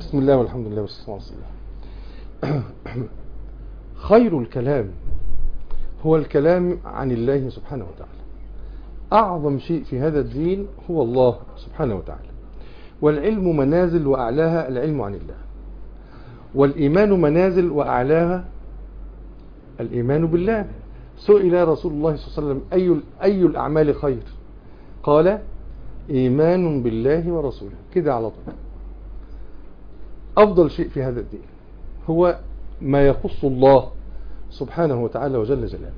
بسم الله والحمد لله والصلاة والسلام خير الكلام هو الكلام عن الله سبحانه وتعالى أعظم شيء في هذا الدين هو الله سبحانه وتعالى والعلم منازل وأعلاها العلم عن الله والإيمان منازل وأعلاها الإيمان بالله سئل رسول الله صلى الله عليه وسلم أي, أي الأعمال خير قال إيمان بالله ورسوله كده على طول أفضل شيء في هذا الدين هو ما يخص الله سبحانه وتعالى وجل جلاله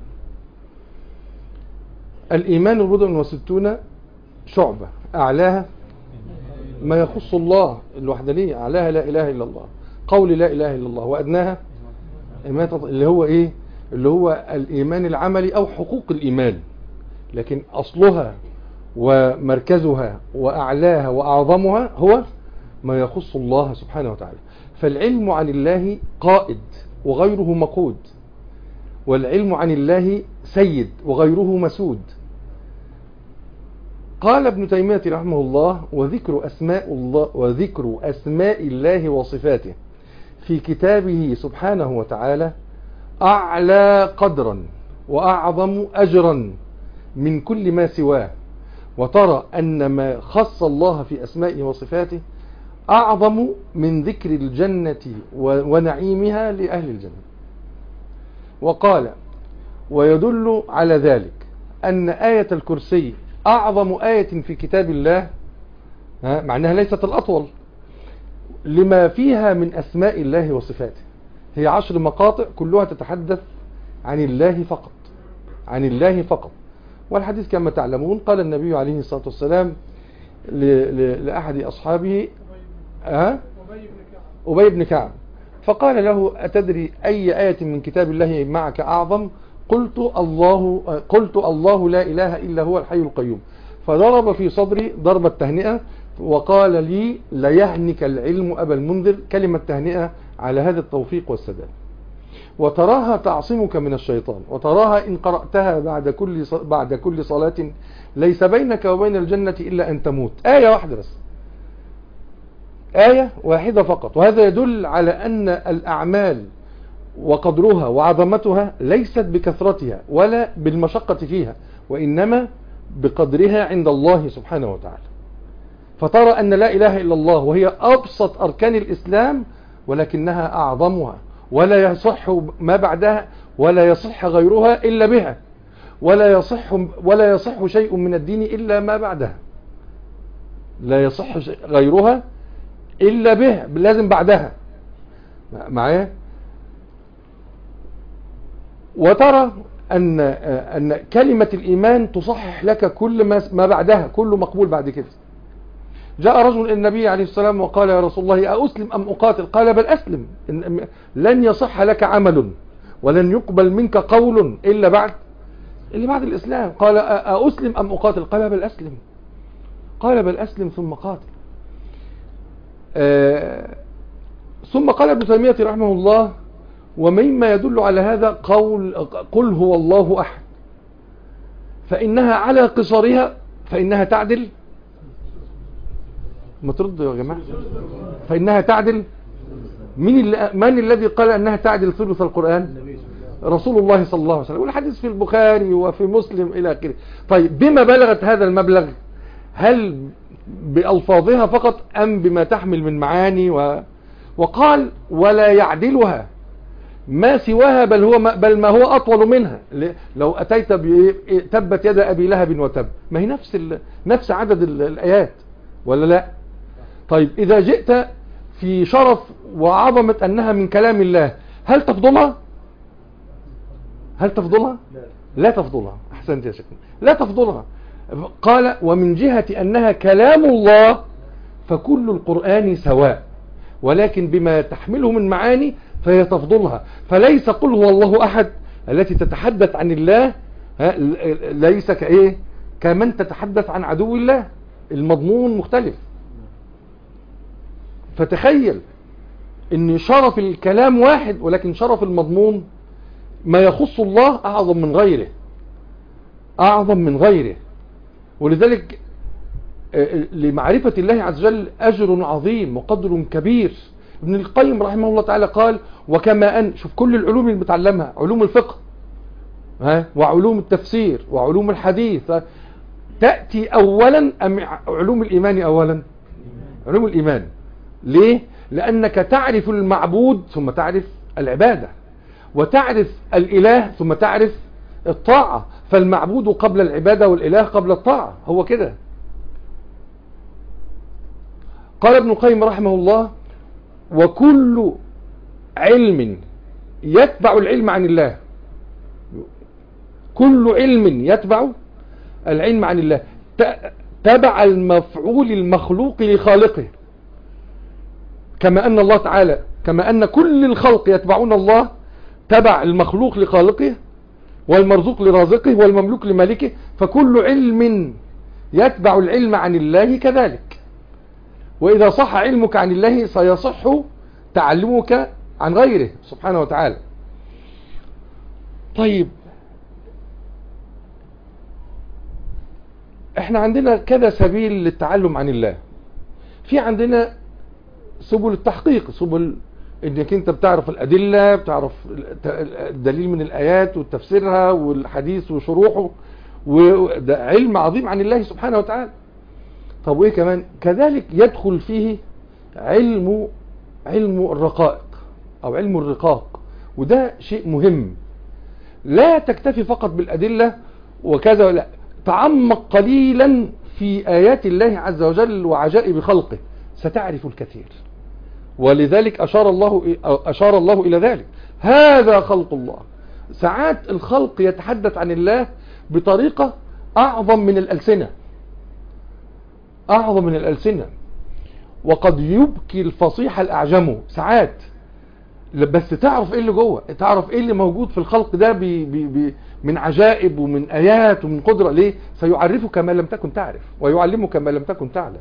الإيمان بضع وستون شعبة أعلاها ما يخص الله الوحدانية أعلاها لا إله إلا الله قول لا إله إلا الله وأدناها اللي هو إيه اللي هو الإيمان العملي أو حقوق الإيمان لكن أصلها ومركزها وأعلاها وأعظمها هو ما يخص الله سبحانه وتعالى فالعلم عن الله قائد وغيره مقود والعلم عن الله سيد وغيره مسود قال ابن تيمية رحمه الله وذكر أسماء الله وذكر أسماء الله وصفاته في كتابه سبحانه وتعالى أعلى قدرا وأعظم أجرا من كل ما سواه وترى أن ما خص الله في أسمائه وصفاته أعظم من ذكر الجنة ونعيمها لأهل الجنة وقال ويدل على ذلك أن آية الكرسي أعظم آية في كتاب الله مع أنها ليست الأطول لما فيها من أسماء الله وصفاته هي عشر مقاطع كلها تتحدث عن الله فقط عن الله فقط والحديث كما تعلمون قال النبي عليه الصلاة والسلام لأحد أصحابه أه؟ أبي بن كعب فقال له أتدري أي آية من كتاب الله معك أعظم قلت الله قلت الله لا إله إلا هو الحي القيوم فضرب في صدري ضرب التهنئة وقال لي ليهنك العلم أبا المنذر كلمة تهنئة على هذا التوفيق والسداد وتراها تعصمك من الشيطان وتراها إن قرأتها بعد كل بعد كل صلاة ليس بينك وبين الجنة إلا أن تموت آية واحدة بس آية واحدة فقط وهذا يدل على أن الأعمال وقدرها وعظمتها ليست بكثرتها ولا بالمشقة فيها وإنما بقدرها عند الله سبحانه وتعالى فترى أن لا إله إلا الله وهي أبسط أركان الإسلام ولكنها أعظمها ولا يصح ما بعدها ولا يصح غيرها إلا بها ولا يصح ولا يصح شيء من الدين إلا ما بعدها لا يصح غيرها إلا بها لازم بعدها معايا وترى أن أن كلمة الإيمان تصحح لك كل ما ما بعدها كله مقبول بعد كده جاء رجل النبي عليه السلام وقال يا رسول الله أأسلم أم أقاتل قال بل أسلم لن يصح لك عمل ولن يقبل منك قول إلا بعد إلا بعد الإسلام قال أأسلم أم أقاتل قال بل أسلم قال بل أسلم ثم قاتل آه ثم قال ابن تيمية رحمه الله ومما يدل على هذا قول قل هو الله أحد فإنها على قصرها فإنها تعدل ما تردوا يا جماعة فإنها تعدل من, من الذي قال أنها تعدل ثلث القرآن رسول الله صلى الله عليه وسلم والحديث في البخاري وفي مسلم إلى آخره طيب بما بلغت هذا المبلغ هل بألفاظها فقط أم بما تحمل من معاني و... وقال ولا يعدلها ما سواها بل هو ما بل ما هو أطول منها لو أتيت تبت يد أبي لهب وتب ما هي نفس ال... نفس عدد الآيات ولا لا طيب إذا جئت في شرف وعظمة أنها من كلام الله هل تفضلها هل تفضلها لا تفضلها أحسنت يا شيخنا لا تفضلها قال ومن جهة أنها كلام الله فكل القرآن سواء ولكن بما تحمله من معاني فهي تفضلها فليس قل هو الله أحد التي تتحدث عن الله ليس كإيه كمن تتحدث عن عدو الله المضمون مختلف فتخيل ان شرف الكلام واحد ولكن شرف المضمون ما يخص الله اعظم من غيره اعظم من غيره ولذلك لمعرفة الله عز وجل أجر عظيم وقدر كبير ابن القيم رحمه الله تعالى قال وكما أن شوف كل العلوم اللي بتعلمها علوم الفقه ها وعلوم التفسير وعلوم الحديث تأتي أولا أم علوم الإيمان أولا علوم الإيمان ليه لأنك تعرف المعبود ثم تعرف العبادة وتعرف الإله ثم تعرف الطاعة فالمعبود قبل العبادة والإله قبل الطاعة هو كده قال ابن القيم رحمه الله وكل علم يتبع العلم عن الله كل علم يتبع العلم عن الله تبع المفعول المخلوق لخالقه كما أن الله تعالى كما أن كل الخلق يتبعون الله تبع المخلوق لخالقه والمرزوق لرازقه والمملوك لمالكه فكل علم يتبع العلم عن الله كذلك وإذا صح علمك عن الله سيصح تعلمك عن غيره سبحانه وتعالى طيب احنا عندنا كذا سبيل للتعلم عن الله في عندنا سبل التحقيق سبل انك انت بتعرف الادلة بتعرف الدليل من الايات وتفسيرها والحديث وشروحه وده علم عظيم عن الله سبحانه وتعالى طب وايه كمان كذلك يدخل فيه علم علم الرقائق او علم الرقاق وده شيء مهم لا تكتفي فقط بالادلة وكذا لا تعمق قليلا في آيات الله عز وجل وعجائب خلقه ستعرف الكثير ولذلك أشار الله, أشار الله إلى ذلك هذا خلق الله ساعات الخلق يتحدث عن الله بطريقة أعظم من الألسنة أعظم من الألسنة وقد يبكي الفصيح الأعجم ساعات بس تعرف ايه اللي جوه تعرف ايه اللي موجود في الخلق ده بي بي بي من عجائب ومن ايات ومن قدرة ليه سيعرفك ما لم تكن تعرف ويعلمك ما لم تكن تعلم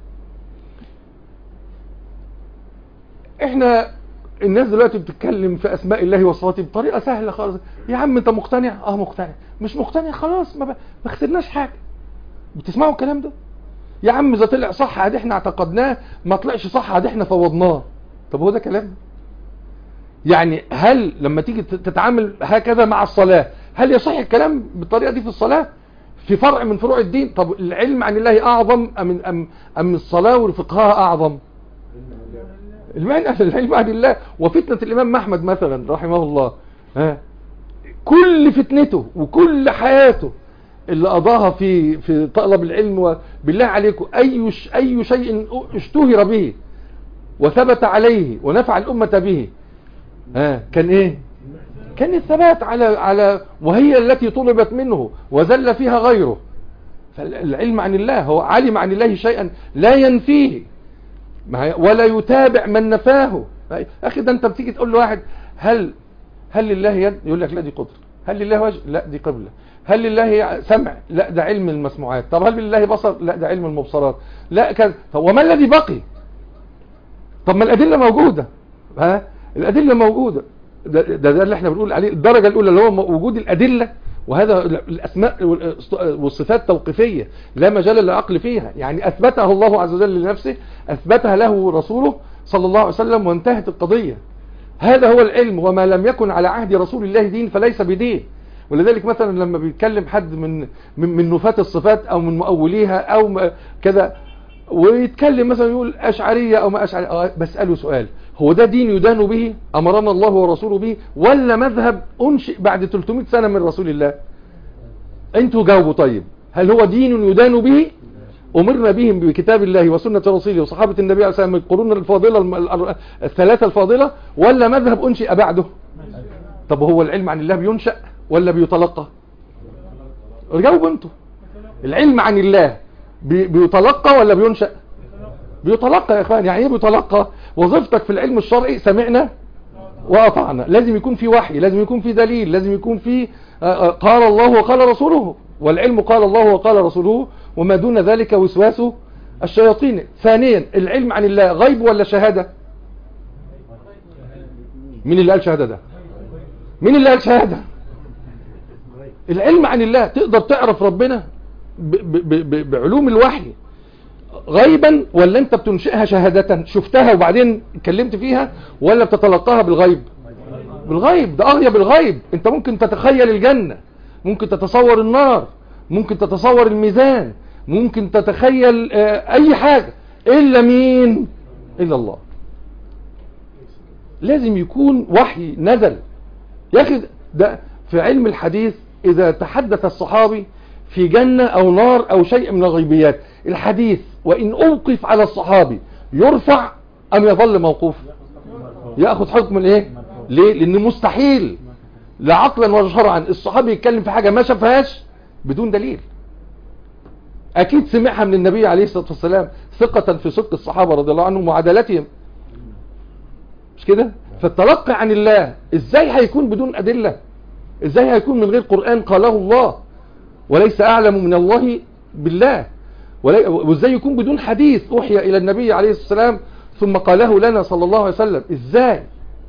احنا الناس دلوقتي بتتكلم في اسماء الله وصفاته بطريقة سهلة خالص يا عم انت مقتنع اه مقتنع مش مقتنع خلاص ما, ب... ما خسرناش حاجة بتسمعوا الكلام ده يا عم اذا طلع صح ادي احنا اعتقدناه ما طلعش صح ادي احنا فوضناه طب هو ده كلام يعني هل لما تيجي تتعامل هكذا مع الصلاة هل يصح الكلام بالطريقة دي في الصلاة في فرع من فروع الدين طب العلم عن الله اعظم ام ام ام الصلاة وفقهها اعظم العلم عن الله وفتنة الامام احمد مثلا رحمه الله ها كل فتنته وكل حياته اللي قضاها في في طلب العلم وبالله عليكم اي اي شيء اشتهر به وثبت عليه ونفع الامة به ها كان ايه كان الثبات على على وهي التي طلبت منه وزل فيها غيره فالعلم عن الله هو علم عن الله شيئا لا ينفيه ولا يتابع من نفاه اخي ده انت بتيجي تقول لواحد هل هل لله يد يقول لك لا دي قدر هل لله وجه لا دي قبلة هل لله سمع لا ده علم المسموعات طب هل لله بصر لا ده علم المبصرات لا كذا طب وما الذي بقي طب ما الادله موجوده ها الأدلة موجودة ده, ده, ده اللي احنا بنقول عليه الدرجة الأولى اللي هو وجود الأدلة وهذا الأسماء والصفات توقيفية لا مجال للعقل فيها يعني أثبتها الله عز وجل لنفسه أثبتها له رسوله صلى الله عليه وسلم وانتهت القضية هذا هو العلم وما لم يكن على عهد رسول الله دين فليس بدين ولذلك مثلا لما بيتكلم حد من من, من نفاة الصفات أو من مؤوليها أو كذا ويتكلم مثلا يقول أشعرية أو ما أشعرية بسأله سؤال هو ده دين يدان به أمرنا الله ورسوله به ولا مذهب أنشئ بعد 300 سنة من رسول الله انتوا جاوبوا طيب هل هو دين يدان به أمرنا بهم بكتاب الله وسنة رسوله وصحابة النبي عليه الصلاة والسلام القرون الفاضلة الثلاثة الفاضلة ولا مذهب أنشئ بعده طب هو العلم عن الله بينشأ ولا بيتلقى جاوبوا انتوا العلم عن الله بيتلقى ولا بينشأ بيتلقى يا اخوان يعني ايه بيتلقى وظيفتك في العلم الشرعي سمعنا وأطعنا لازم يكون في وحي لازم يكون في دليل لازم يكون في قال الله وقال رسوله والعلم قال الله وقال رسوله وما دون ذلك وسواس الشياطين ثانيا العلم عن الله غيب ولا شهادة مين اللي قال شهادة ده مين اللي قال شهادة العلم عن الله تقدر تعرف ربنا ب ب ب بعلوم الوحي غيبا ولا انت بتنشئها شهادة شفتها وبعدين اتكلمت فيها ولا بتتلقاها بالغيب بالغيب ده اغيب الغيب انت ممكن تتخيل الجنة ممكن تتصور النار ممكن تتصور الميزان ممكن تتخيل آه، اي حاجة الا مين الا الله لازم يكون وحي نزل يا اخي ده في علم الحديث اذا تحدث الصحابي في جنة او نار او شيء من الغيبيات الحديث وان اوقف على الصحابي يرفع ام يظل موقوف ياخذ حكم الايه ليه لان مستحيل لا عقلا ولا شرعا الصحابي يتكلم في حاجة ما شافهاش بدون دليل اكيد سمعها من النبي عليه الصلاة والسلام ثقة في صدق الصحابة رضي الله عنهم وعدالتهم مش كده فالتلقي عن الله ازاي هيكون بدون ادلة ازاي هيكون من غير قرآن قاله الله وليس اعلم من الله بالله ولي- وازاي يكون بدون حديث اوحي الى النبي عليه الصلاة والسلام ثم قاله لنا صلى الله عليه وسلم ازاي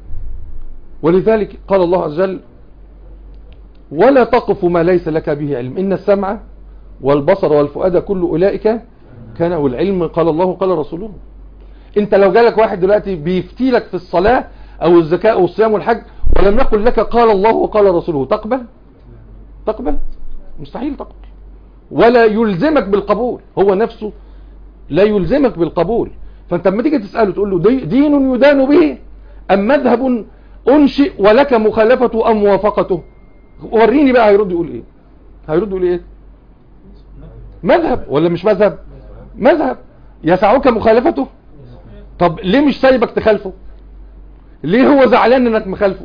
ولذلك قال الله عز وجل ولا تقف ما ليس لك به علم إن السمع والبصر والفؤاد كل أولئك كان والعلم قال الله قال رسوله انت لو جالك واحد دلوقتي بيفتي لك في الصلاة او الزكاة او الصيام والحج ولم يقل لك قال الله وقال رسوله تقبل تقبل مستحيل تقبل ولا يلزمك بالقبول هو نفسه لا يلزمك بالقبول فانت لما تيجي تسأله تقول له دي- دين يدان به ام مذهب انشئ ولك مخالفته ام موافقته وريني بقى هيرد يقول ايه هيرد يقول ايه مذهب ولا مش مذهب مذهب يسعك مخالفته طب ليه مش سايبك تخالفه ليه هو زعلان انك مخالفه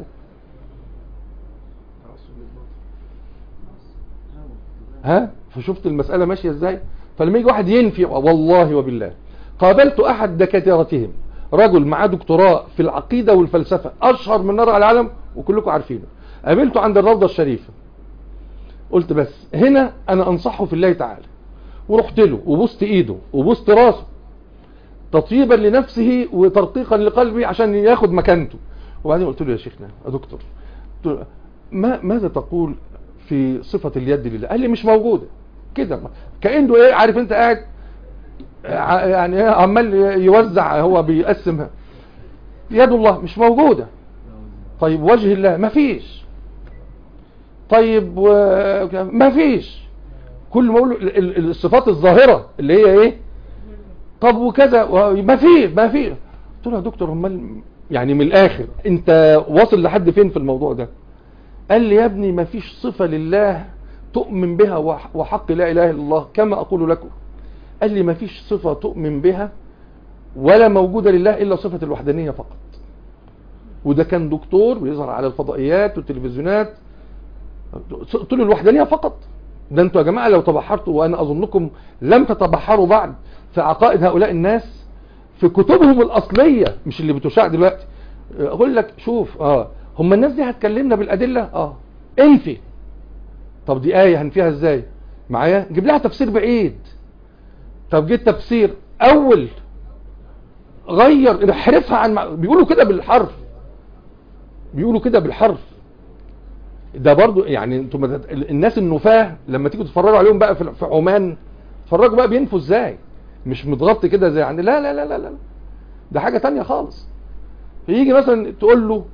ها فشفت المسألة ماشية ازاي فلما يجي واحد ينفي والله وبالله قابلت احد دكاترتهم رجل معاه دكتوراه في العقيدة والفلسفة اشهر من نار على العالم وكلكم عارفينه قابلته عند الروضة الشريفة قلت بس هنا انا انصحه في الله تعالى ورحت له وبوست ايده وبوست راسه تطيبا لنفسه وترقيقا لقلبي عشان ياخد مكانته وبعدين قلت له يا شيخنا يا دكتور قلت له ما ماذا تقول في صفة اليد لله قال لي مش موجودة كده كأنه ايه عارف انت قاعد ع- يعني ايه عمال يوزع هو بيقسمها يد الله مش موجودة طيب وجه الله ما فيش طيب و- ما فيش كل ما اقول ال- ال- الصفات الظاهرة اللي هي ايه طب وكذا و- ما في ما في قلت له يا دكتور امال يعني من الاخر انت واصل لحد فين في الموضوع ده قال لي يا ابني ما فيش صفة لله تؤمن بها وح- وحق لا اله الا الله كما اقول لكم قال لي ما فيش صفة تؤمن بها ولا موجودة لله الا صفة الوحدانية فقط وده كان دكتور بيظهر على الفضائيات والتلفزيونات قلت له الوحدانية فقط ده انتوا يا جماعة لو تبحرتوا وانا اظنكم لم تتبحروا بعد في عقائد هؤلاء الناس في كتبهم الاصلية مش اللي بتشاع دلوقتي اقول لك شوف اه هم الناس دي هتكلمنا بالادلة اه انفي طب دي آية هنفيها ازاي معايا جيب لها تفسير بعيد طب جيت تفسير اول غير احرفها عن مع... بيقولوا كده بالحرف بيقولوا كده بالحرف ده برضو يعني انتوا ما تت- الناس النفاه لما تيجوا تتفرجوا عليهم بقى في في عمان اتفرجوا بقى بينفوا ازاي مش متغطي كده زي عندنا لا لا لا لا لا ده حاجة تانية خالص يجي مثلا تقول له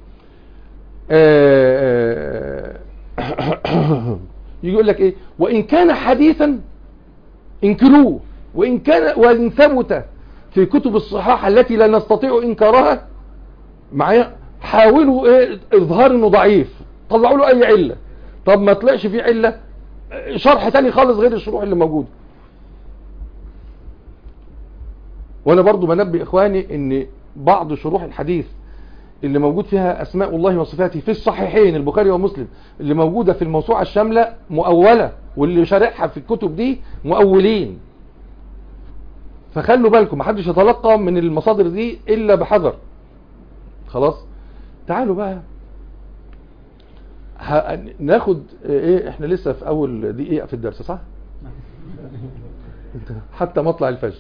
آه، آه، يجي يقول لك ايه وان كان حديثا انكروه وان كان وان ثبت في كتب الصحاح التي لا نستطيع انكارها معايا حاولوا ايه اظهار انه ضعيف طلعوا له اي علة طب ما طلعش فيه علة شرح تاني خالص غير الشروح اللي موجوده وانا برضو بنبه اخواني ان بعض شروح الحديث اللي موجود فيها اسماء الله وصفاته في الصحيحين البخاري ومسلم اللي موجودة في الموسوعة الشاملة مؤولة واللي شارحها في الكتب دي مؤولين فخلوا بالكم محدش يتلقى من المصادر دي الا بحذر خلاص تعالوا بقى ه... ناخد ايه احنا لسه في اول دقيقة في الدرس صح حتى مطلع الفجر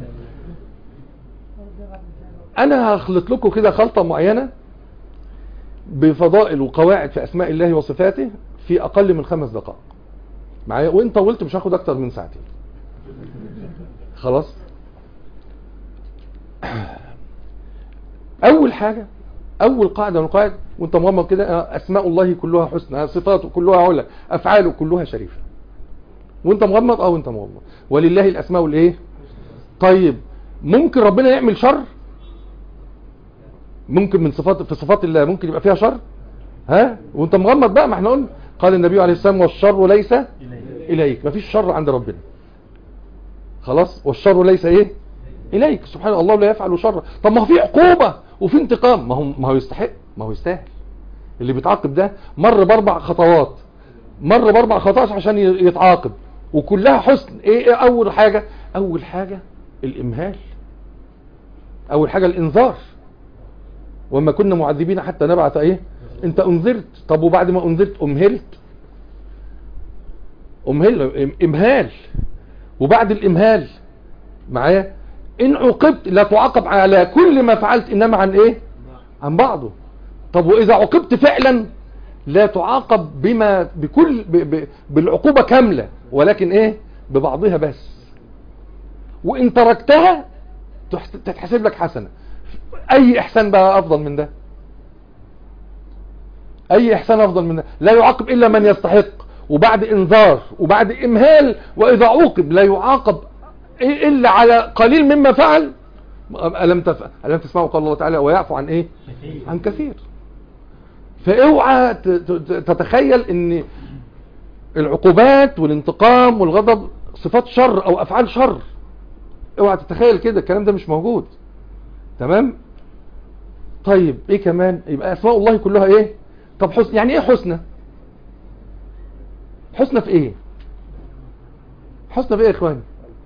انا هخلط لكم كده خلطة معينة بفضائل وقواعد في اسماء الله وصفاته في اقل من خمس دقائق معايا وان طولت مش هاخد اكتر من ساعتين خلاص اول حاجة اول قاعدة من القواعد وانت مغمض كده آه، اسماء الله كلها حسنى صفاته كلها علا افعاله كلها شريفة وانت مغمض اه وانت مغمض ولله الاسماء الايه طيب ممكن ربنا يعمل شر ممكن من صفات في صفات الله ممكن يبقى فيها شر ها وانت مغمض بقى ما احنا قلنا قال النبي عليه السلام والشر ليس اليك مفيش شر عند ربنا خلاص والشر ليس ايه اليك سبحان الله لا يفعل شر طب ما هو في عقوبة وفي انتقام ما هو ما هو يستحق ما هو يستاهل اللي بيتعاقب ده مر باربع خطوات مر باربع خطوات عشان ي- يتعاقب وكلها حسن ايه, إيه اول حاجة اول حاجة الامهال اول حاجة الانذار وما كنا معذبين حتى نبعث ايه انت انذرت طب وبعد ما انذرت امهلت امهل امهال وبعد الامهال معايا ان عوقبت لا تعاقب على كل ما فعلت انما عن ايه عن بعضه طب واذا عوقبت فعلا لا تعاقب بما بكل ب ب بالعقوبة كاملة ولكن ايه ببعضها بس وان تركتها تحت- تتحسب لك حسنة اي احسان بقى افضل من ده اي احسان افضل من ده لا يعاقب الا من يستحق وبعد انذار وبعد امهال واذا عوقب لا يعاقب إيه الا على قليل مما فعل الم تف... الم تسمعوا قال الله تعالى ويعفو عن ايه عن كثير فاوعى ت- ت- تتخيل ان العقوبات والانتقام والغضب صفات شر او افعال شر اوعى تتخيل كده الكلام ده مش موجود تمام طيب ايه كمان يبقى اسماء الله كلها ايه طب حسن يعني ايه حسنى حسنى في ايه حسنى في ايه يا اخواني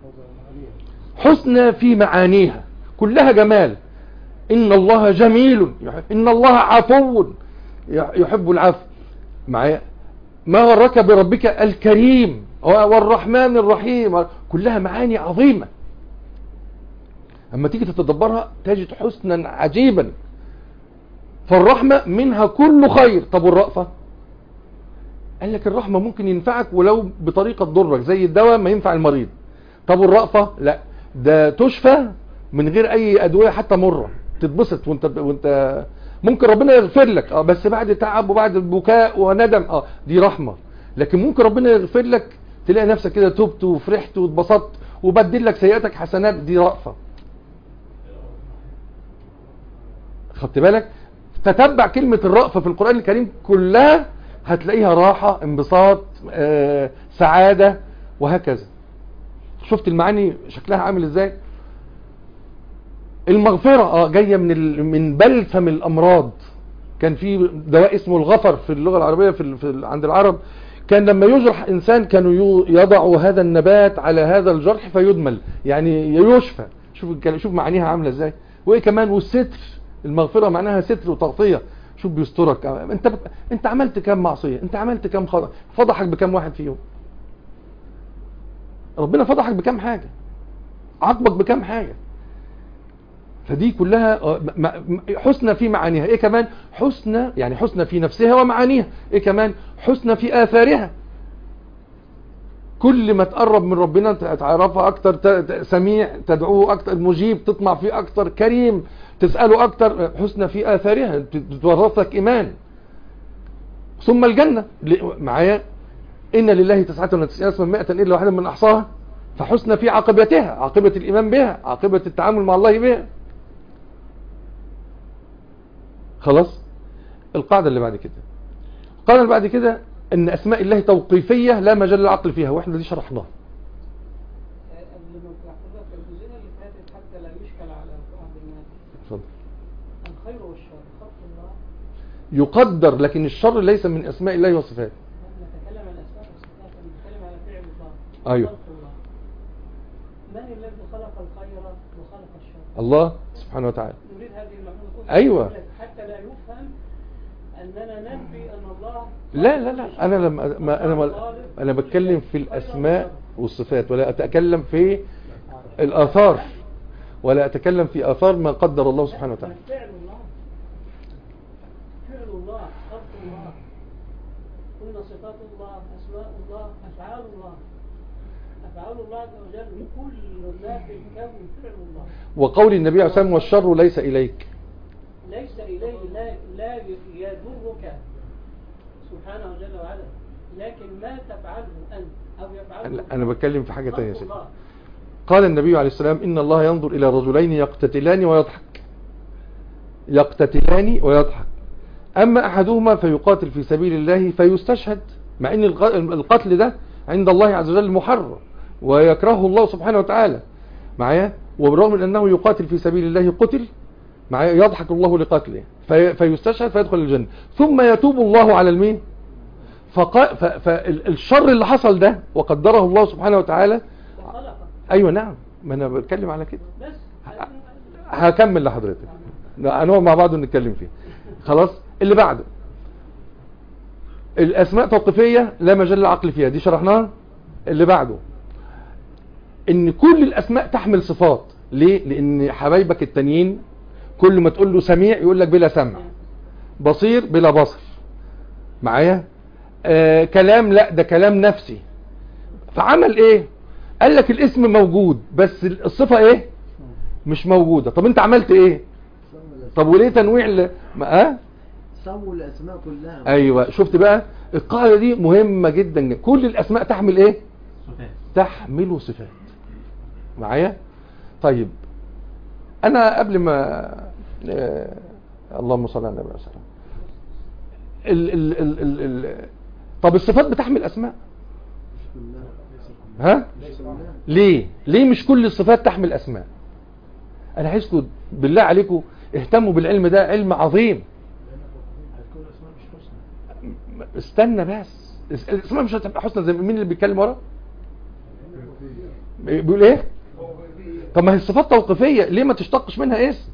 حسنى في معانيها كلها جمال ان الله جميل ان الله عفو يحب العفو معايا ما غرك بربك الكريم والرحمن الرحيم كلها معاني عظيمة اما تيجي تتدبرها تجد حسنا عجيبا فالرحمة منها كل خير طب والرأفة قال لك الرحمة ممكن ينفعك ولو بطريقة تضرك زي الدواء ما ينفع المريض طب والرأفة لا ده تشفى من غير اي ادوية حتى مرة تتبسط وانت وانت ممكن ربنا يغفر لك اه بس بعد تعب وبعد بكاء وندم اه دي رحمة لكن ممكن ربنا يغفر لك تلاقي نفسك كده تبت وفرحت واتبسطت وبدل لك سيئاتك حسنات دي رأفة خدت بالك تتبع كلمة الرأفة في القرآن الكريم كلها هتلاقيها راحة انبساط آه، سعادة وهكذا شفت المعاني شكلها عامل ازاي المغفرة اه جاية من ال... من بلسم الامراض كان في دواء اسمه الغفر في اللغة العربية في, ال... في ال... عند العرب كان لما يجرح انسان كانوا يو- يضعوا هذا النبات على هذا الجرح فيدمل يعني يشفى شوف الكلام- شوف معانيها عاملة ازاي وايه كمان والستر المغفرة معناها ستر وتغطية شوف بيسترك انت بت... انت عملت كام معصية انت عملت كام خطأ فضحك بكام واحد فيهم ربنا فضحك بكام حاجة عاقبك بكام حاجة فدي كلها آه، م- م- حسنى في معانيها ايه كمان حسنى يعني حسنى في نفسها ومعانيها ايه كمان حسنى في اثارها كل ما تقرب من ربنا تعرفها اكتر ت- ت- سميع تدعوه اكتر مجيب تطمع فيه اكتر كريم تسأله اكتر حسنى في اثارها ت- تورثك ايمان ثم الجنة ل- معايا ان لله تسعة وتسعين اسما مئة الا واحدا من احصاها فحسنى في عاقبتها عاقبة الايمان بها عاقبة التعامل مع الله بها خلاص القاعدة اللي بعد كده القاعدة اللي بعد كده ان اسماء الله توقيفية لا مجال للعقل فيها واحنا دي شرحناها قبل ما تلاحظها في الجزئية اللي فاتت حتى لا يشكل على بعض الناس اتفضل الخير والشر خلق الله يقدر لكن الشر ليس من اسماء الله وصفاته نتكلم عن الأسماء والصفات نتكلم على فعل الله أيوه. خلق الله من الذي خلق الخير وخلق الشر الله سبحانه وتعالى نريد هذه المعلومة أيوه. حتى لا يفهم أننا ننفي أن الله لا لا لا انا لما ما انا ما انا بتكلم في الاسماء والصفات ولا اتكلم في الاثار ولا اتكلم في اثار ما قدر الله سبحانه وتعالى فعل الله فعل الله خلق الله قلنا صفات الله أسماء الله أفعال الله أفعال الله عز وجل كل ما في الكون فعل الله وقول النبي عليه الصلاة والسلام والشر ليس إليك ليس إليه لا, لا يضرك سبحانه جل وعلا لكن ما تفعله أنت أو يفعله أنا- أنا بتكلم في حاجة تانية يا خلق سيدي الله. قال النبي عليه السلام إن الله ينظر إلى رجلين يقتتلان ويضحك يقتتلان ويضحك أما أحدهما فيقاتل في سبيل الله فيستشهد مع أن الق- القتل ده عند الله عز وجل محرم ويكرهه الله سبحانه وتعالى معايا وبالرغم من أنه يقاتل في سبيل الله قتل معايا يضحك الله لقتله في فيستشهد فيدخل الجنة ثم يتوب الله على المين فقا- ف- فالشر اللي حصل ده وقدره الله سبحانه وتعالى وخلق ايوه نعم ما انا بتكلم على كده بس هكمل لحضرتك لا، هنقعد مع بعض ونتكلم فيه خلاص اللي بعده الاسماء توقيفيه لا مجال للعقل فيها دي شرحناها اللي بعده ان كل الاسماء تحمل صفات ليه لان حبايبك التانيين كل ما تقول له سميع يقول لك بلا سمع بصير بلا بصر معايا آه كلام لا ده كلام نفسي فعمل ايه قال لك الاسم موجود بس الصفة ايه مش موجودة طب انت عملت ايه طب وليه تنويع ل... ما اه سموا الاسماء كلها ايوه شفت بقى القاعدة دي مهمة جدا كل الاسماء تحمل ايه تحمل صفات معايا طيب انا قبل ما آه اللهم صل على النبي عليه الصلاه ال ال ال ال ال طب الصفات بتحمل اسماء ها ليه ليه مش كل الصفات تحمل اسماء انا عايزكم بالله عليكم اهتموا بالعلم ده علم عظيم استنى بس الاسماء مش هتبقى حسنى زي مين اللي بيتكلم ورا بيقول ايه طب ما هي الصفات توقيفيه ليه ما تشتقش منها اسم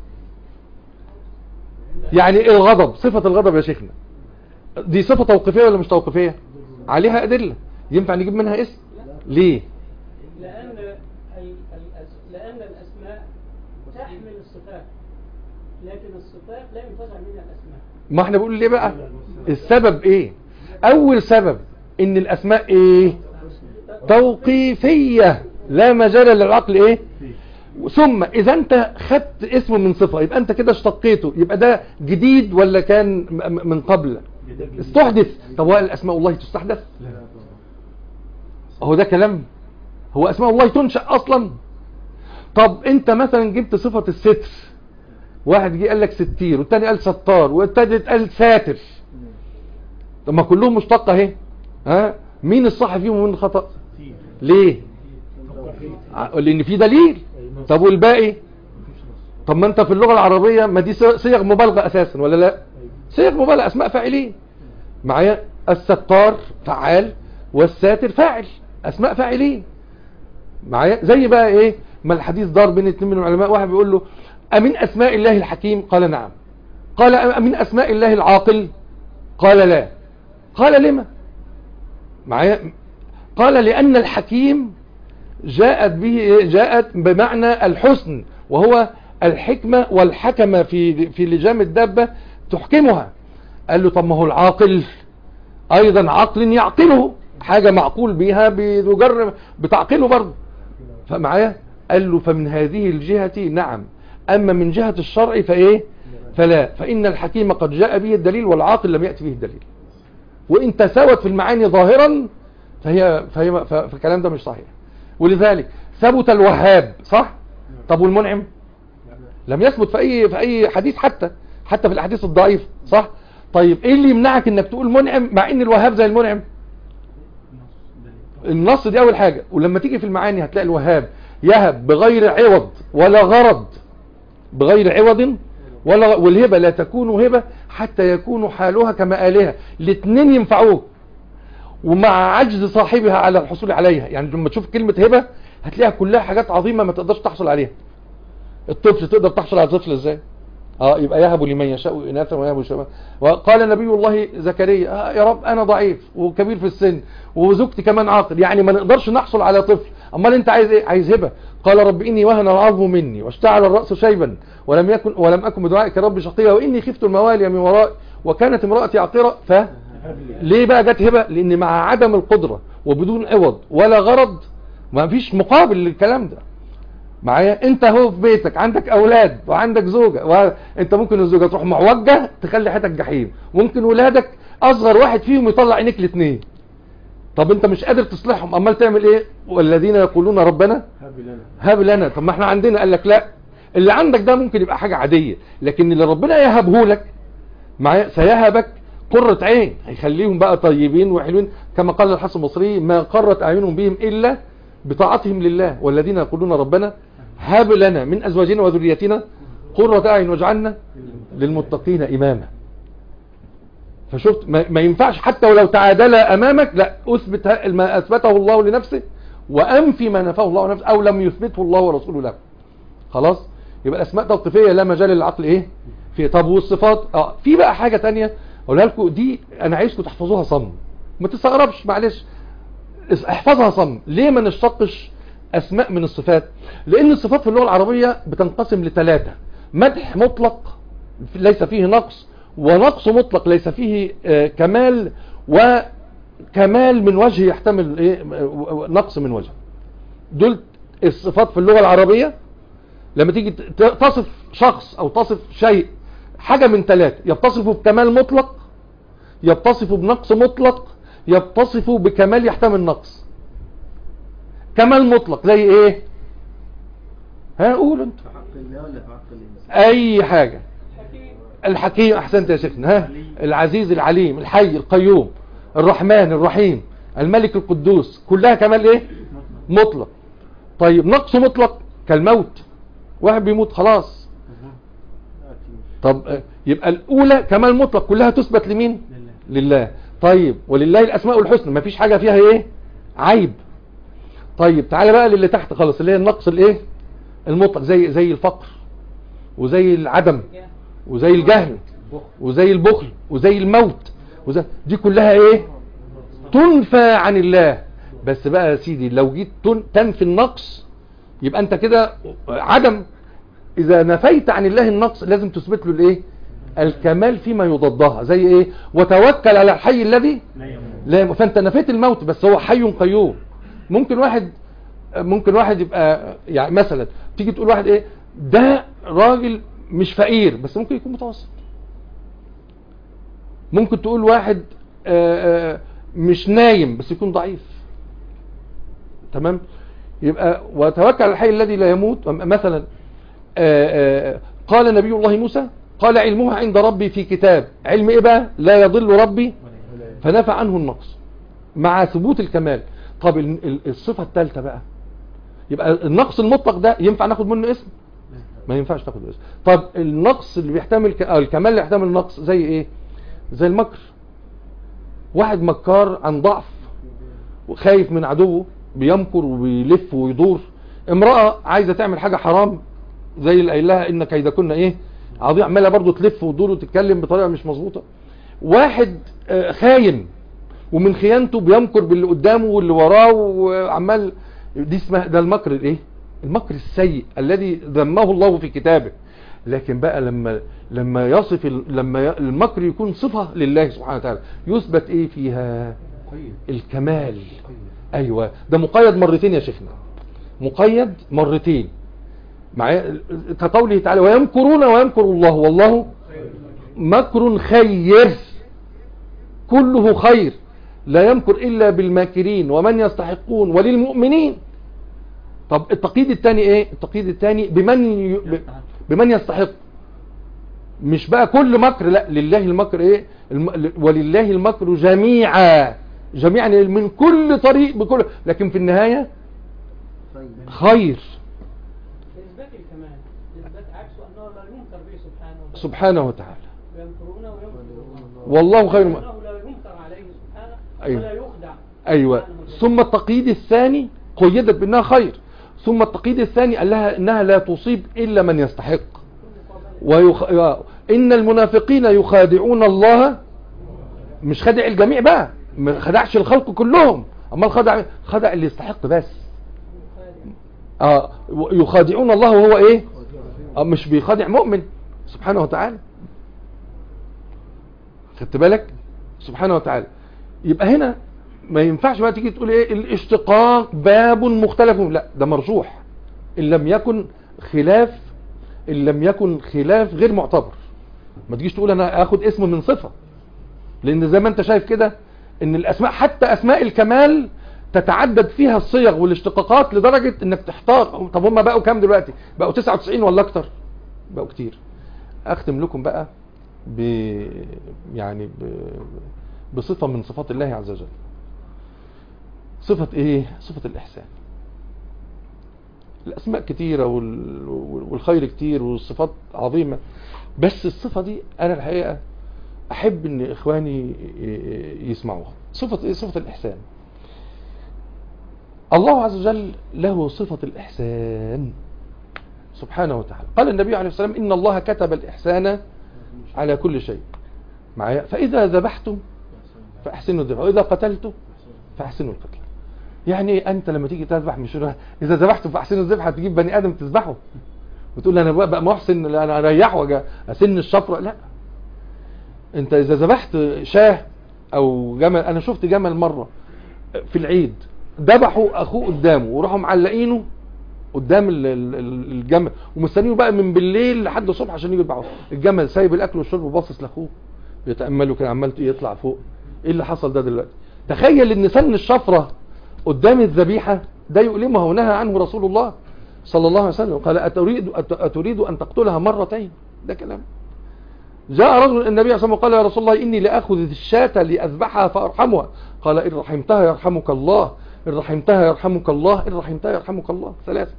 يعني الغضب صفه الغضب يا شيخنا دي صفه توقيفيه ولا مش توقيفيه عليها ادله ينفع نجيب منها اسم ليه لأن ال- الأس- لأن الأسماء تحمل الصفات لكن الصفات لا ينتزع منها الأسماء ما احنا بنقول ليه بقى السبب ايه اول سبب ان الاسماء ايه توقيفية لا مجال للعقل ايه ثم اذا انت خدت اسم من صفة يبقى انت كده اشتقيته يبقى ده جديد ولا كان م- م- من قبل استحدث طب هو الاسماء الله تستحدث هو ده كلام هو اسماء الله تنشأ اصلا طب انت مثلا جبت صفة الستر واحد جه قال لك ستير والتاني قال ستار والتالت قال ساتر طب ما كلهم مشتقة اهي ها مين الصح فيهم ومين الخطأ ليه ع- لان في دليل طب والباقي طب ما انت في اللغة العربية ما دي صي- صيغ مبالغة اساسا ولا لا صيغ مبالغة اسماء فاعلين معايا الستار فعال والساتر فاعل اسماء فاعلين معايا زي بقى ايه ما الحديث دار بين اتنين من العلماء واحد بيقول له امن اسماء الله الحكيم قال نعم قال امن اسماء الله العاقل قال لا قال لما معايا قال لان الحكيم جاءت به جاءت بمعنى الحسن وهو الحكمة والحكمة في في لجام الدابة تحكمها قال له طب ما هو العاقل ايضا عقل يعقله حاجة معقول بها بتجرب بتعقله برضه فمعايا قال له فمن هذه الجهة نعم اما من جهة الشرع فايه فلا فان الحكيم قد جاء به الدليل والعاقل لم يأتي به الدليل وان تساوت في المعاني ظاهرا فهي, فهي ف- فالكلام ده مش صحيح ولذلك ثبت الوهاب صح طب والمنعم لم يثبت في اي في اي حديث حتى حتى في الاحاديث الضعيفه صح طيب ايه اللي يمنعك انك تقول منعم مع ان الوهاب زي المنعم النص دي اول حاجة ولما تيجي في المعاني هتلاقي الوهاب يهب بغير عوض ولا غرض بغير عوض ولا والهبة لا تكون هبة حتى يكون حالها كمآلها الاثنين ينفعوك ومع عجز صاحبها على الحصول عليها يعني لما تشوف كلمة هبة هتلاقيها كلها حاجات عظيمة ما تقدرش تحصل عليها الطفل تقدر تحصل على الطفل ازاي اه يبقى يهب لمن يشاء اناثا ويهب شباب وقال نبي الله زكريا آه يا رب انا ضعيف وكبير في السن وزوجتي كمان عاقل يعني ما نقدرش نحصل على طفل امال انت عايز ايه عايز هبه قال رب اني وهن العظم مني واشتعل الراس شيبا ولم يكن ولم اكن بدعائك رب شقيا واني خفت الموالي من ورائي وكانت امراتي عاقره ف ليه بقى جت هبه لان مع عدم القدره وبدون عوض ولا غرض ما فيش مقابل للكلام ده معايا انت هو في بيتك عندك اولاد وعندك زوجة وانت ممكن الزوجة تروح معوجة تخلي حياتك جحيم ممكن ولادك اصغر واحد فيهم يطلع عينيك الاثنين طب انت مش قادر تصلحهم امال تعمل ايه والذين يقولون ربنا هب لنا هب لنا طب ما احنا عندنا قال لك لا اللي عندك ده ممكن يبقى حاجة عادية لكن اللي ربنا يهبه لك معايا سيهبك قرة عين هيخليهم بقى طيبين وحلوين كما قال الحسن البصري ما قرت اعينهم بهم الا بطاعتهم لله والذين يقولون ربنا هب لنا من ازواجنا وذريتنا قرة اعين واجعلنا للمتقين اماما فشفت ما ما ينفعش حتى ولو تعادل امامك لا اثبت ه- ما اثبته الله لنفسه وانفي ما نفاه الله لنفسه او لم يثبته الله ورسوله له خلاص يبقى الاسماء توقيفيه لا مجال للعقل ايه في طب والصفات اه في بقى حاجه تانية اقولها لكم دي انا عايزكم تحفظوها صم ما تستغربش معلش اس- احفظها صم ليه ما نشتقش اسماء من الصفات لان الصفات في اللغه العربيه بتنقسم لثلاثه مدح مطلق ليس فيه نقص ونقص مطلق ليس فيه آه، كمال وكمال من وجه يحتمل ايه آه، نقص من وجه دول الصفات في اللغة العربية لما تيجي ت- تصف شخص او تصف شيء حاجة من ثلاثة يتصف بكمال مطلق يتصف بنقص مطلق يتصف بكمال يحتمل نقص كمال مطلق زي ايه ها قول انت في حق الله ولا في حق الإنسان اي حاجة حكيم الحكيم احسنت يا شيخنا ها العزيز العليم الحي القيوم الرحمن الرحيم الملك القدوس كلها كمال ايه مطلق طيب نقص مطلق كالموت واحد بيموت خلاص طب آه، يبقى الاولى كمال مطلق كلها تثبت لمين لله طيب ولله الاسماء الحسنى مفيش حاجة فيها ايه عيب طيب تعالى بقى للي تحت خالص اللي هي النقص الايه المطلق زي زي الفقر وزي العدم وزي الجهل وزي البخل وزي الموت وزي دي كلها ايه تنفى عن الله بس بقى يا سيدي لو جيت تن- تنفي النقص يبقى انت كده عدم اذا نفيت عن الله النقص لازم تثبت له الايه الكمال فيما يضادها زي ايه وتوكل على الحي الذي لا يم- فانت نفيت الموت بس هو حي قيوم ممكن واحد ممكن واحد يبقى يعني مثلا تيجي تقول واحد ايه ده راجل مش فقير بس ممكن يكون متوسط ممكن تقول واحد آه، آه، مش نايم بس يكون ضعيف تمام يبقى وتوكل على الحي الذي لا يموت مثلا آه، آه، قال نبي الله موسى قال علمها عند ربي في كتاب علم ايه بقى لا يضل ربي فنفى عنه النقص مع ثبوت الكمال طب ال- ال- الصفة الثالثة بقى يبقى النقص المطلق ده ينفع ناخد منه اسم ما ينفعش تاخد اسم طب النقص اللي بيحتمل ك... أو الكمال اللي يحتمل النقص زي ايه زي المكر واحد مكار عن ضعف وخايف من عدوه بيمكر وبيلف ويدور امرأة عايزة تعمل حاجة حرام زي اللي قايل لها انك اذا كنا ايه عضيع عمالة برضو تلف وتدور وتتكلم بطريقة مش مظبوطة واحد آه، خاين ومن خيانته بيمكر باللي قدامه واللي وراه وعمال دي اسمها ده المكر الايه المكر السيء الذي ذمه الله في كتابه لكن بقى لما لما يصف ال- لما ي- المكر يكون صفة لله سبحانه وتعالى يثبت ايه فيها الكمال ايوه ده مقيد مرتين يا شيخنا مقيد مرتين معايا كقوله تعالى ويمكرون ويمكر الله والله مكر خير كله خير لا يمكر إلا بالماكرين ومن يستحقون وللمؤمنين طب التقييد الثاني ايه التقييد الثاني بمن ي... ب- بمن يستحق مش بقى كل مكر لا لله المكر ايه الم... ولله المكر جميعا جميعا من كل طريق بكل لكن في النهاية طيب خير إثبات الكمال إثبات عكسه أنه لا ينكر به سبحانه وتعالى سبحانه وتعالى ويمكرون ويمكر والله خير ما أنه لا ينكر عليه سبحانه أيوه. ولا يخدع ايوه سبحانه وتعالى. ثم التقييد الثاني قيدت بانها خير ثم التقييد الثاني قال لها انها لا تصيب الا من يستحق ويخ... ان المنافقين يخادعون الله مش خدع الجميع بقى ما خدعش الخلق كلهم امال خدع خدع اللي يستحق بس اه يخادعون الله وهو ايه آه مش بيخادع مؤمن سبحانه وتعالى خدت بالك سبحانه وتعالى يبقى هنا ما ينفعش بقى تيجي تقول ايه الاشتقاق باب مختلف لا ده مرجوح ان لم يكن خلاف ان لم يكن خلاف غير معتبر ما تجيش تقول انا اخد اسم من صفة لان زي ما انت شايف كده ان الاسماء حتى اسماء الكمال تتعدد فيها الصيغ والاشتقاقات لدرجة انك تحتار طب هم بقوا كام دلوقتي بقوا 99 ولا اكتر بقوا كتير اختم لكم بقى ب يعني ب... بصفة من صفات الله عز وجل صفة ايه صفة الاحسان الاسماء كتيرة وال... والخير كتير والصفات عظيمة بس الصفة دي انا الحقيقة احب ان اخواني يسمعوها صفة ايه صفة الاحسان الله عز وجل له صفة الاحسان سبحانه وتعالى قال النبي عليه الصلاة والسلام ان الله كتب الاحسان على كل شيء معايا فاذا ذبحتم فاحسنوا الذبح واذا قتلتم فاحسنوا القتل يعني انت لما تيجي تذبح مش اذا ذبحتم فاحسنوا الذبح هتجيب بني ادم تذبحه وتقول انا بقى محسن انا اريحه اسن الشفره لا انت اذا ذبحت شاه او جمل انا شفت جمل مره في العيد ذبحوا اخوه قدامه وراحوا معلقينه قدام الجمل ومستنينه بقى من بالليل لحد الصبح عشان يجي يذبحوه الجمل سايب الاكل والشرب وباصص لاخوه يتاملوا كده عمال يطلع فوق ايه اللي حصل ده دلوقتي تخيل ان سن الشفره قدام الذبيحه ده يؤلمها ونهى عنه رسول الله صلى الله عليه وسلم قال أتريد, أتريد أن تقتلها مرتين ده كلام جاء رجل النبي صلى الله عليه وسلم قال يا رسول الله إني لأخذ الشاة لأذبحها فأرحمها قال إن رحمتها يرحمك الله إن رحمتها يرحمك الله إن رحمتها يرحمك الله ثلاثة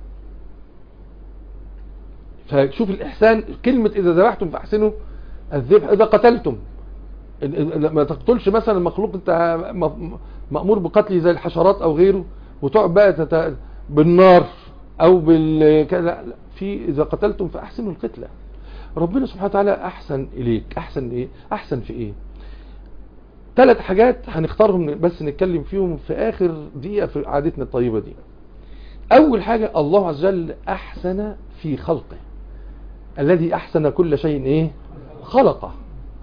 فشوف الإحسان كلمة إذا ذبحتم فأحسنوا الذبح إذا قتلتم ما تقتلش مثلا المخلوق انت مأمور بقتله زي الحشرات أو غيره وتقعد بقى تت... بالنار او بال كذا في اذا قتلتم فاحسنوا القتله ربنا سبحانه وتعالى احسن اليك احسن ايه احسن في ايه ثلاث حاجات هنختارهم بس نتكلم فيهم في اخر دقيقه في عادتنا الطيبه دي اول حاجه الله عز وجل احسن في خلقه الذي احسن كل شيء ايه خلقه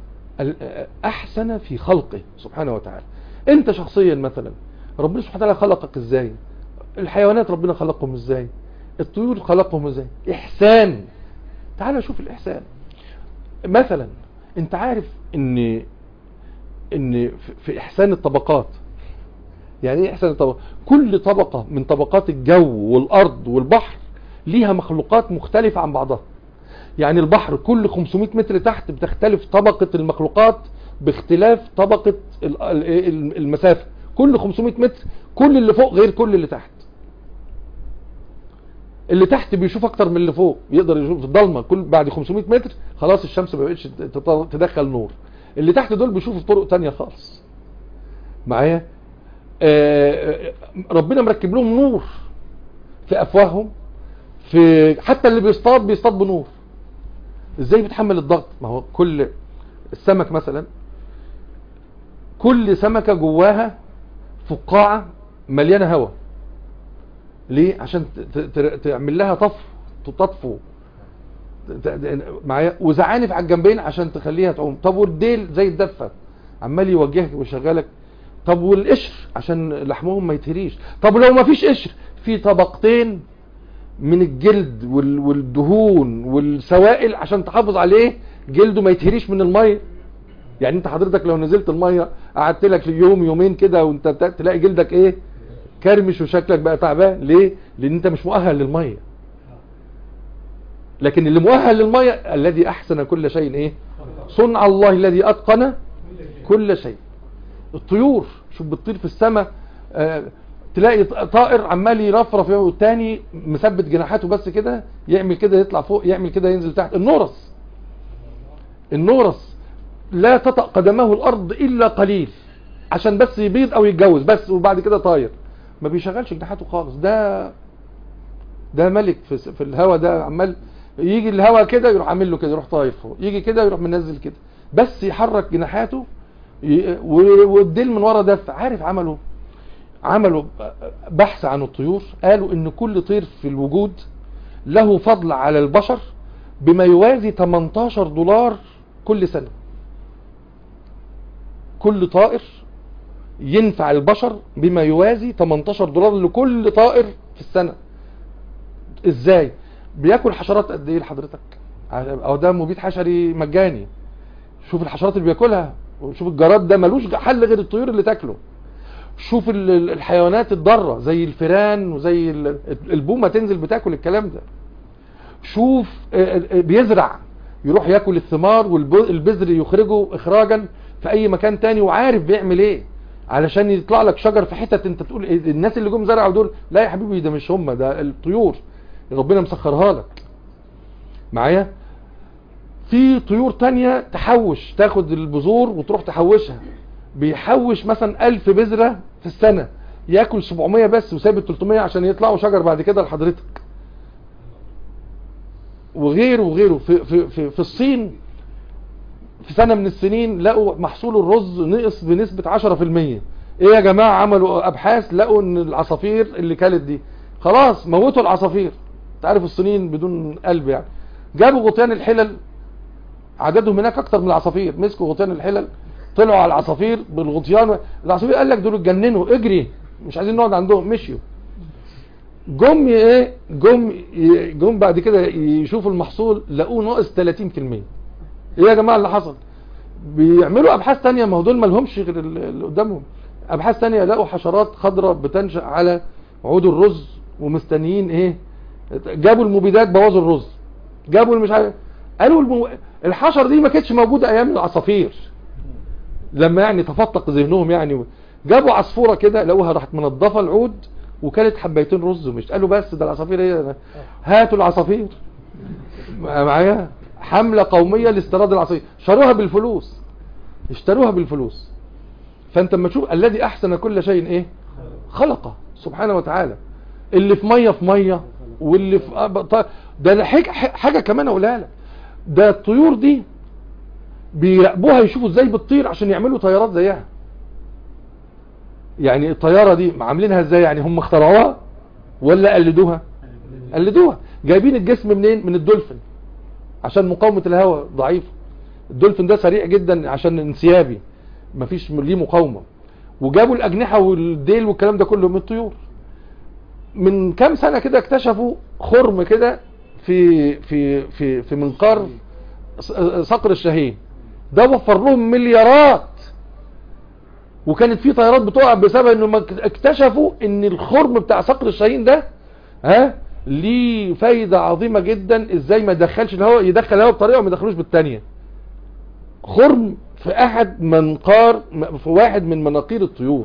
احسن في خلقه سبحانه وتعالى انت شخصيا مثلا ربنا سبحانه وتعالى خلقك ازاي الحيوانات ربنا خلقهم ازاي الطيور خلقهم ازاي احسان تعال شوف الاحسان مثلا انت عارف ان ان في احسان الطبقات يعني ايه احسان الطبقات كل طبقة من طبقات الجو والارض والبحر ليها مخلوقات مختلفة عن بعضها يعني البحر كل 500 متر تحت بتختلف طبقة المخلوقات باختلاف طبقة المسافة كل 500 متر كل اللي فوق غير كل اللي تحت اللي تحت بيشوف اكتر من اللي فوق يقدر يشوف في الضلمه كل بعد 500 متر خلاص الشمس ما بقتش تدخل نور اللي تحت دول بيشوفوا طرق تانية خالص معايا آه ربنا مركب لهم نور في افواههم في حتى اللي بيصطاد بيصطاد بنور ازاي بيتحمل الضغط ما هو كل السمك مثلا كل سمكة جواها فقاعة مليانة هواء ليه عشان تعمل لها طفو تطفو معايا وزعانف على الجنبين عشان تخليها تعوم طب والديل زي الدفة عمال يوجهك ويشغلك طب والقشر عشان لحمهم ما يتهريش طب لو ما فيش قشر في طبقتين من الجلد والدهون والسوائل عشان تحافظ عليه جلده ما يتهريش من الميه يعني انت حضرتك لو نزلت الميه قعدت لك يوم يومين كده وانت تلاقي جلدك ايه كرمش وشكلك بقى تعبان ليه لان انت مش مؤهل للميه لكن اللي مؤهل للميه الذي احسن كل شيء ايه صنع الله الذي اتقن كل شيء الطيور شوف بتطير في السماء آه تلاقي طائر عمال يرفرف والتاني مثبت جناحاته بس كده يعمل كده يطلع فوق يعمل كده ينزل تحت النورس النورس لا تطأ قدمه الارض الا قليل عشان بس يبيض او يتجوز بس وبعد كده طاير ما بيشغلش جناحاته خالص ده ده ملك في, في الهوا ده عمال يجي الهوا كده يروح عامل له كده يروح طاير فوق يجي كده يروح منزل كده بس يحرك جناحاته والديل من ورا دفع عارف عملوا عملوا بحث عن الطيور قالوا ان كل طير في الوجود له فضل على البشر بما يوازي 18 دولار كل سنة كل طائر ينفع البشر بما يوازي 18 دولار لكل طائر في السنة ازاي بياكل حشرات قد ايه لحضرتك او ده مبيد حشري مجاني شوف الحشرات اللي بياكلها وشوف الجراد ده ملوش حل غير الطيور اللي تاكله شوف ال- ال- الحيوانات الضاره زي الفيران وزي ال- البومه تنزل بتاكل الكلام ده شوف آه، آه، بيزرع يروح ياكل الثمار والبذر يخرجه اخراجا في اي مكان تاني وعارف بيعمل ايه علشان يطلع لك شجر في حتت انت تقول إيه الناس اللي جم زرعوا دول لا يا حبيبي ده مش هم ده الطيور ربنا مسخرها لك معايا في طيور تانية تحوش تاخد البذور وتروح تحوشها بيحوش مثلا ألف بذرة في السنة ياكل 700 بس وسايب ال 300 عشان يطلعوا شجر بعد كده لحضرتك وغيره وغيره في, في, في, في الصين في سنة من السنين لقوا محصول الرز نقص بنسبة 10% ايه يا جماعة عملوا ابحاث لقوا ان العصافير اللي كانت دي خلاص موتوا العصافير تعرف الصينيين بدون قلب يعني جابوا غطيان الحلل عددهم هناك اكتر من العصافير مسكوا غطيان الحلل طلعوا على العصافير بالغطيان العصافير قال لك دول اتجننوا اجري مش عايزين نقعد عندهم مشيوا جم ايه جم ي- جم بعد كده يشوفوا المحصول لقوه ناقص 30% ايه يا جماعه اللي حصل بيعملوا ابحاث تانية ما هو دول ما لهمش غير ال- اللي قدامهم ابحاث تانية لقوا حشرات خضراء بتنشأ على عود الرز ومستنيين ايه جابوا المبيدات بوظوا الرز جابوا مش عارف قالوا المو... الحشر دي ما كانتش موجوده ايام العصافير لما يعني تفتق ذهنهم يعني جابوا عصفوره كده لقوها راحت منضفه العود وكلت حبيتين رز ومش قالوا بس ده العصافير ايه هاتوا العصافير معايا حمله قوميه لاستيراد العصافير شروها بالفلوس اشتروها بالفلوس فانت لما تشوف الذي احسن كل شيء ايه خلقه سبحانه وتعالى اللي في ميه في ميه واللي في آه، ط- ده حاجه حاجه كمان اقولها لك ده الطيور دي بيراقبوها يشوفوا ازاي بتطير عشان يعملوا طيارات زيها يعني الطياره دي عاملينها ازاي يعني هم اخترعوها ولا قلدوها قلدوها جايبين الجسم منين من الدولفين عشان مقاومه الهواء ضعيفه الدولفين ده سريع جدا عشان انسيابي مفيش ليه مقاومه وجابوا الاجنحه والديل والكلام ده كله من الطيور من كام سنه كده اكتشفوا خرم كده في في في في منقار ص- صقر الشاهين ده وفر لهم مليارات وكانت في طيارات بتقع بسبب انهم اكتشفوا ان الخرم بتاع صقر الشاهين ده ها ليه فايدة عظيمة جدا ازاي ما يدخلش الهواء يدخل الهواء بطريقة وما يدخلوش بالتانية خرم في احد منقار في واحد من مناقير الطيور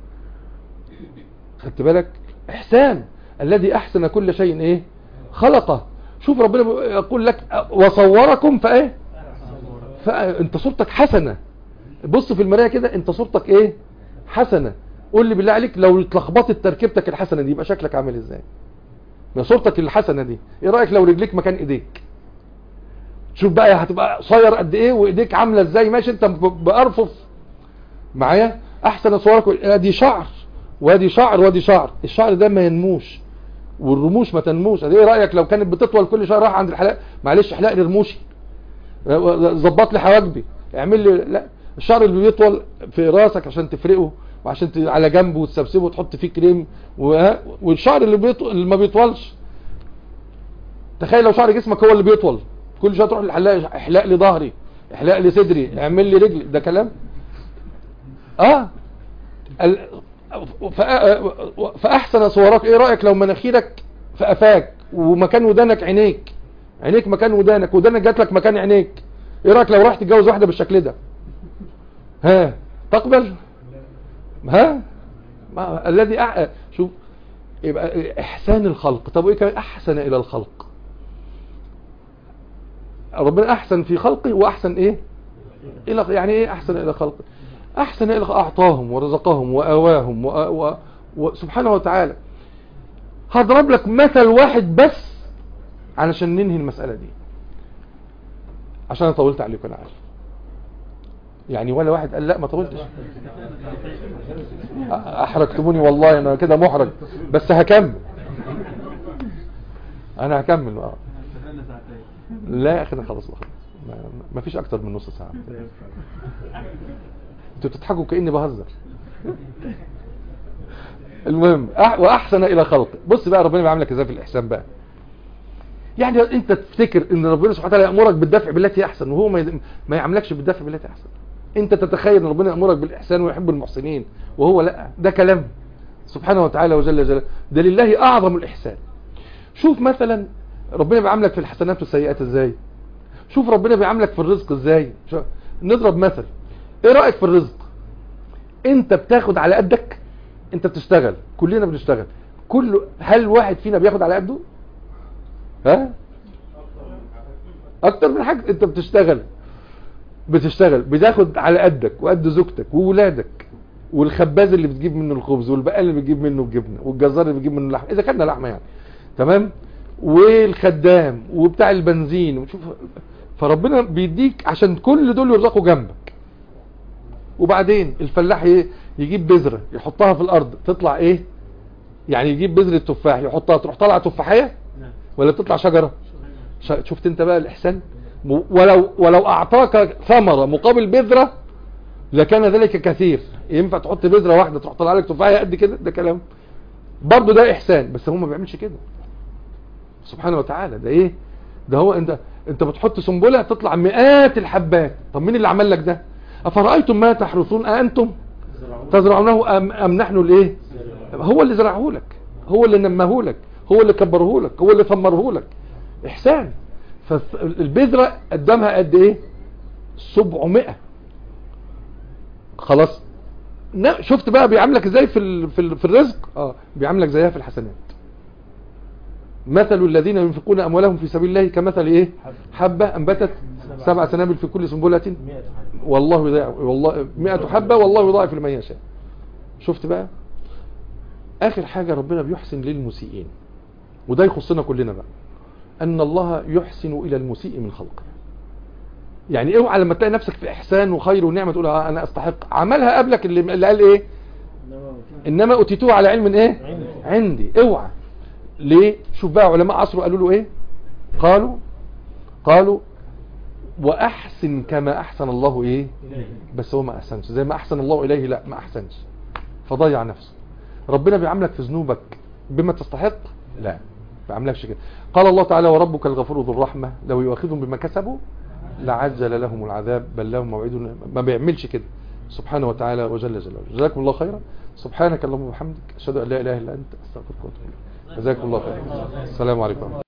خدت بالك احسان الذي احسن كل شيء ايه خلقه شوف ربنا يقول لك وصوركم فايه فانت صورتك حسنة بص في المرايه كده انت صورتك ايه حسنة قول لي بالله عليك لو اتلخبطت تركيبتك الحسنة دي يبقى شكلك عامل ازاي ما صورتك الحسنة دي ايه رأيك لو رجليك مكان ايديك شوف بقى هتبقى قصير قد ايه وايديك عاملة ازاي ماشي انت ب- بارفف معايا احسن صورك ادي شعر وادي شعر وادي شعر الشعر ده ما ينموش والرموش ما تنموش ايه رايك لو كانت بتطول كل شهر راح عند الحلاق معلش احلق لي رموشي ظبط لي حواجبي اعمل لي لا الشعر اللي بيطول في راسك عشان تفرقه وعشان ت... على جنبه وتسبسبه وتحط فيه كريم و... والشعر اللي, بيطول... اللي ما بيطولش تخيل لو شعر جسمك هو اللي بيطول كل شويه تروح للحلاق احلق لي ظهري احلق لي صدري اعمل لي رجلي ده كلام اه ال... ف... فاحسن صورك ايه رايك لو مناخيرك في قفاك ومكان ودانك عينيك عينيك مكان ودانك ودانك جات لك مكان عينيك ايه رايك لو رحت تتجوز واحده بالشكل ده ها تقبل ها ما الذي أع... شوف يبقى احسان الخلق طب وايه كمان احسن الى الخلق ربنا احسن في خلقه واحسن ايه الى يعني ايه احسن الى خلقه احسن الى اعطاهم ورزقهم واواهم و... و... و... سبحانه وتعالى هضرب لك مثل واحد بس علشان ننهي المسألة دي عشان انا طولت عليكم انا عارف يعني ولا واحد قال لا ما طولتش احرجتموني والله انا كده محرج بس هكمل انا هكمل اه لا يا اخي ده خلاص بقى ما فيش اكتر من نص ساعة انتوا بتضحكوا كاني بهزر المهم أح واحسن الى خلقه بص بقى ربنا بيعاملك ازاي في الاحسان بقى يعني انت تفتكر ان ربنا سبحانه وتعالى يامرك بالدفع بالتي احسن وهو ما يد- ما يعاملكش بالدفع بالتي احسن انت تتخيل ان ربنا يامرك بالاحسان ويحب المحسنين وهو لا ده كلام سبحانه وتعالى وجل جلاله ده لله اعظم الاحسان شوف مثلا ربنا بيعاملك في الحسنات والسيئات ازاي شوف ربنا بيعاملك في الرزق ازاي شو- نضرب مثل ايه رايك في الرزق انت بتاخد على قدك انت بتشتغل كلنا بنشتغل كل هل واحد فينا بياخد على قده ها اكتر من حاجه انت بتشتغل بتشتغل بتاخد على قدك وقد زوجتك وولادك والخباز اللي بتجيب منه الخبز والبقال اللي بتجيب منه الجبنه والجزار اللي بيجيب منه اللحم اذا كان لحمه يعني تمام والخدام وبتاع البنزين وشوف فربنا بيديك عشان كل دول يرزقوا جنبك وبعدين الفلاح ي- يجيب بذره يحطها في الارض تطلع ايه يعني يجيب بذره تفاح يحطها تروح طالعه تفاحيه ولا بتطلع شجره ش- شفت انت بقى الاحسان م- ولو ولو اعطاك ثمره مقابل بذره لكان ذلك كثير ينفع تحط بذره واحده تروح طالع لك تفاحه قد كده ده كلام برضه ده احسان بس هو ما بيعملش كده سبحانه وتعالى ده ايه ده هو انت انت بتحط سنبله تطلع مئات الحبات طب مين اللي عمل لك ده افرايتم ما تحرثون أأنتم تزرعونه ام, أم نحن الايه هو اللي زرعه لك هو اللي نماه لك هو اللي كبره لك هو اللي ثمره لك احسان فالبذره قدامها قد ايه 700 خلاص نا- شفت بقى بيعاملك ازاي في ال- في ال- في الرزق اه بيعاملك زيها في الحسنات مثل الذين ينفقون اموالهم في سبيل الله كمثل ايه حبه انبتت سبع سنابل في كل سنبله والله يضاعف والله 100 حبه والله يضاعف لمن يشاء شفت بقى اخر حاجه ربنا بيحسن للمسيئين وده يخصنا كلنا بقى ان الله يحسن الى المسيء من خلقه يعني اوعى لما تلاقي نفسك في احسان وخير ونعمه تقول آه انا استحق عملها قبلك اللي, اللي قال ايه انما اوتيتوه على علم ايه عندي اوعى ليه شوف بقى علماء عصره قالوا له ايه قالوا قالوا واحسن كما احسن الله ايه بس هو ما احسنش زي ما احسن الله اليه لا ما احسنش فضيع نفسه ربنا بيعاملك في ذنوبك بما تستحق لا ما بيعاملكش كده قال الله تعالى وربك الغفور ذو الرحمه لو يؤاخذهم بما كسبوا لعجل لهم العذاب بل لهم موعد ما بيعملش كده سبحانه وتعالى وجل جلاله جزاكم الله خيرا سبحانك اللهم وبحمدك اشهد ان لا اله الا انت استغفرك واتوب اليك جزاكم الله خيرا السلام عليكم